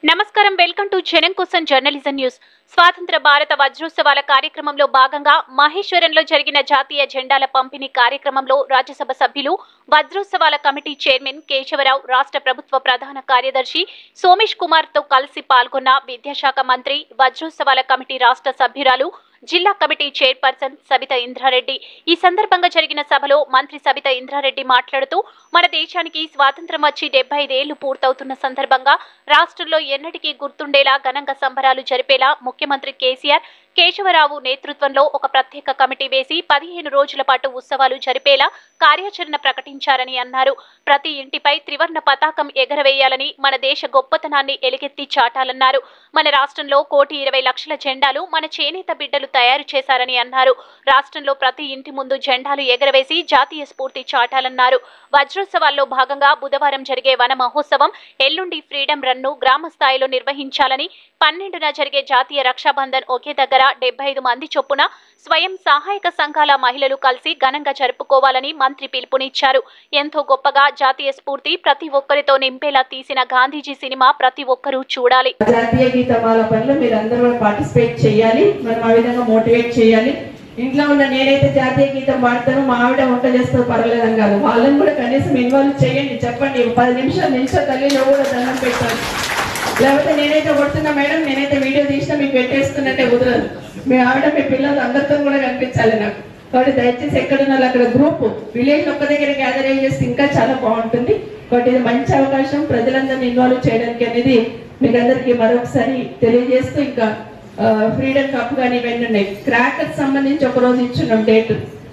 నమస్కారం welcome to జనం కోసం జర్నలిజం న్యూస్ స్వాతంత్ర భారత వజ్రోత్సవాల కార్యక్రమంలో భాగంగా మహేశ్వరంలో జరిగిన జాతీయ జెండాల పంపిణీ కార్యక్రమంలో రాజ్యసభ సభ్యులు వజ్రోత్సవాల కమిటీ చైర్మన్ కేశవరావు రాష్ట్ర ప్రభుత్వ ప్రధాన కార్యదర్శి సోమేష్ కుమార్ తో కలిసి పాల్గొన్న విద్యాశాఖ మంత్రి వజ్రోత్సవాల కమిటీ రాష్ట్ర సభ్యురాలు జిల్లా కమిటీ చైర్పర్సన్ సబిత ఇంద్రారెడ్డి ఈ సందర్భంగా జరిగిన సభలో మంత్రి సబిత ఇంద్రారెడ్డి మాట్లాడుతూ మన దేశానికి స్వాతంత్రం వచ్చి డెబ్బై ఐదేళ్లు పూర్తవుతున్న సందర్భంగా రాష్ట్రంలో ఎన్నటికీ గుర్తుండేలా ఘనంగా సంబరాలు జరిపేలా ముఖ్యమంత్రి కేసీఆర్ కేశవరావు నేతృత్వంలో ఒక ప్రత్యేక కమిటీ వేసి పదిహేను రోజుల పాటు ఉత్సవాలు జరిపేలా కార్యాచరణ ప్రకటించారని అన్నారు ప్రతి ఇంటిపై త్రివర్ణ పతాకం ఎగరవేయాలని మన దేశ గొప్పతనాన్ని ఎలుగెత్తి చాటాలన్నారు మన రాష్ట్రంలో కోటి ఇరవై లక్షల జెండాలు మన చేనేత బిడ్డలు తయారు చేశారని అన్నారు రాష్ట్రంలో ప్రతి ఇంటి ముందు జెండాలు ఎగరవేసి జాతీయ స్ఫూర్తి చాటాలన్నారు వజ్రోత్సవాల్లో భాగంగా బుధవారం జరిగే వన మహోత్సవం ఎల్లుండి ఫ్రీడమ్ రన్ను గ్రామ స్థాయిలో నిర్వహించాలని పన్నెండున జరిగే జాతీయ రక్షాబంధన్ ఒకే దగ్గర డెబ్బై ఐదు మంది చొప్పున స్వయం సహాయక సంఘాల మహిళలు కలిసి ఘనంగా జరుపుకోవాలని మంత్రి పిలుపునిచ్చారు ఎంతో గొప్పగా జాతీయ స్ఫూర్తి ప్రతి ఒక్కరితో నింపేలా తీసిన గాంధీజీ సినిమా ప్రతి ఒక్కరూ చూడాలి జాతీయ గీతమాల పనులు మీరు అందరూ కూడా పార్టిసిపేట్ చేయాలి మనం ఆ విధంగా మోటివేట్ చేయాలి ఇంట్లో ఉన్న నేనైతే జాతీయ గీతం పాడతాను మా ఆవిడ వంట చేస్తే పర్వాలేదని కాదు వాళ్ళని కూడా కనీసం ఇన్వాల్వ్ చేయండి చెప్పండి పది నిమిషాలు నిమిషం తల్లి నువ్వు కూడా దండం పెట్టాను లేకపోతే నేనైతే కొడుతున్నా మేడం నేనైతే వీడియో తీసినా మీకు పెట్టేస్తున్నట్టే కుదరదు మీ ఆవిడ మీ పిల్లలు అందరితో కూడా కనిపించాలి నాకు కాబట్టి దయచేసి ఎక్కడున్న వాళ్ళు అక్కడ గ్రూప్ విలేజ్ ఒక్క దగ్గర గ్యాదర్ అయ్యి చేస్తే ఇంకా చాలా బాగుంటుంది కాబట్టి ఇది మంచి అవకాశం ప్రజలందరినీ ఇన్వాల్వ్ చేయడానికి అనేది మీకు అందరికీ మరొకసారి తెలియజేస్తూ ఇంకా ఫ్రీడమ్ కప్ కానీ ఇవన్నీ ఉన్నాయి క్రాకర్స్ సంబంధించి ఒక రోజు ఇచ్చున్నాం డేట్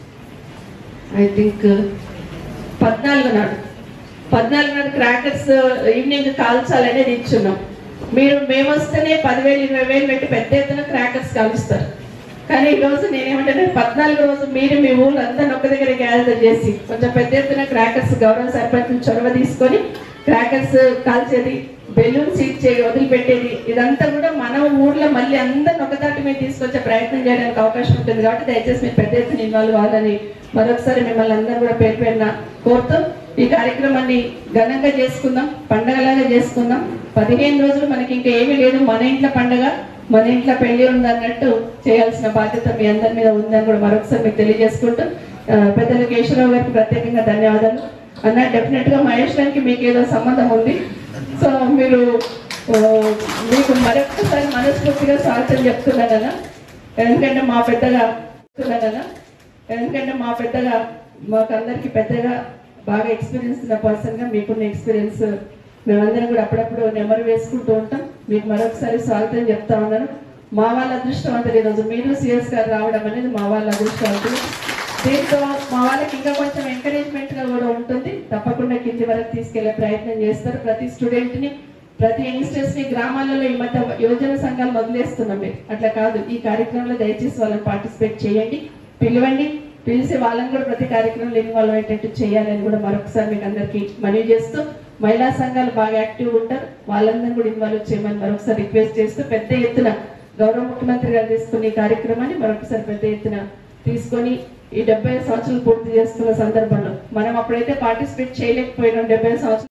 ఐ థింక్ పద్నాలుగు నాడు పద్నాలుగు నాడు క్రాకర్స్ ఈవినింగ్ కాల్చాలనేది ఇచ్చున్నాం మీరు మేము వస్తేనే పదివేలు ఇరవై వేలు పెట్టి పెద్ద ఎత్తున క్రాకర్స్ కాలుస్తారు కానీ ఈ రోజు నేనేమంటే పద్నాలుగు రోజు మీరు మీ ఊళ్ళో అంతా ఒక్క దగ్గర గ్యాదర్ చేసి కొంచెం పెద్ద ఎత్తున క్రాకర్స్ గౌరవ సర్పంచ్ చొరవ తీసుకొని క్రాకర్స్ కాల్చేది బెలూన్స్ ఇచ్చే వదిలిపెట్టేది ఇదంతా కూడా మన ఊర్లో మళ్ళీ అందరిని ఒకదాటి మీద తీసుకొచ్చే ప్రయత్నం చేయడానికి అవకాశం ఉంటుంది కాబట్టి దయచేసి మీరు పెద్ద ఎత్తున ఇన్వాల్వ్ అవ్వాలని మరొకసారి మిమ్మల్ని అందరూ కూడా పేరు పేరున కోరుతూ ఈ కార్యక్రమాన్ని ఘనంగా చేసుకుందాం పండగలాగా చేసుకుందాం పదిహేను రోజులు మనకి ఇంకా ఏమీ లేదు మన ఇంట్లో పండగ మన ఇంట్లో పెళ్లి ఉందన్నట్టు చేయాల్సిన బాధ్యత మీ అందరి మీద ఉందని కూడా మరొకసారి మీకు తెలియజేసుకుంటూ ఆ, పెద్దలు కేశవరావు గారికి ప్రత్యేకంగా ధన్యవాదాలు అన్న డెఫినెట్ గా మహేష్ గారికి మీకు ఏదో సంబంధం ఉంది సో మీరు ఆ, మీకు మరొకసారి మనస్ఫూర్తిగా స్వాగతం చెప్తున్నానన్నా ఎందుకంటే మా పెద్దగా చెప్తున్నానన్నా ఎందుకంటే మా పెద్దగా మాకందరికి పెద్దగా బాగా ఎక్స్పీరియన్స్ ఉన్న పర్సన్ గా మీకున్న ఎక్స్పీరియన్స్ మేమందరం కూడా అప్పుడప్పుడు నెమరు వేసుకుంటూ ఉంటాం మీకు మరొకసారి స్వాగతం చెప్తా ఉన్నాను మా వాళ్ళ అదృష్టవంతులు ఈరోజు మీరు సిఎస్ గారు రావడం అనేది మా వాళ్ళ అదృష్టవంతులు దీంతో మా వాళ్ళకి ఇంకా కొంచెం ఎంకరేజ్మెంట్ గా కూడా ఉంటుంది తప్పకుండా కింది వరకు తీసుకెళ్లే ప్రయత్నం చేస్తారు ప్రతి స్టూడెంట్ ని ప్రతి యంగ్స్టర్స్ ని గ్రామాలలో ఈ మధ్య యువజన సంఘాలు వదిలేస్తున్నాం మీరు అట్లా కాదు ఈ కార్యక్రమంలో దయచేసి వాళ్ళని పార్టిసిపేట్ చేయండి పిలవండి పిలిచి వాళ్ళని కూడా ప్రతి కార్యక్రమంలో ఇన్వాల్వ్ అయ్యేటట్టు చేయాలని కూడా మరొకసారి మీకు అందరికీ మనవి చేస్తూ మహిళా సంఘాలు బాగా యాక్టివ్ ఉంటారు వాళ్ళందరినీ కూడా ఇన్వాల్వ్ చేయమని మరొకసారి రిక్వెస్ట్ చేస్తూ పెద్ద ఎత్తున గౌరవ ముఖ్యమంత్రి గారు తీసుకున్న ఈ కార్యక్రమాన్ని మరొకసారి పెద్ద ఎత్తున తీసుకొని ఈ డెబ్బై సంవత్సరాలు పూర్తి చేస్తున్న సందర్భంలో మనం అప్పుడైతే పార్టిసిపేట్ చేయలేకపోయినాం డెబ్బై సంవత్సరాలు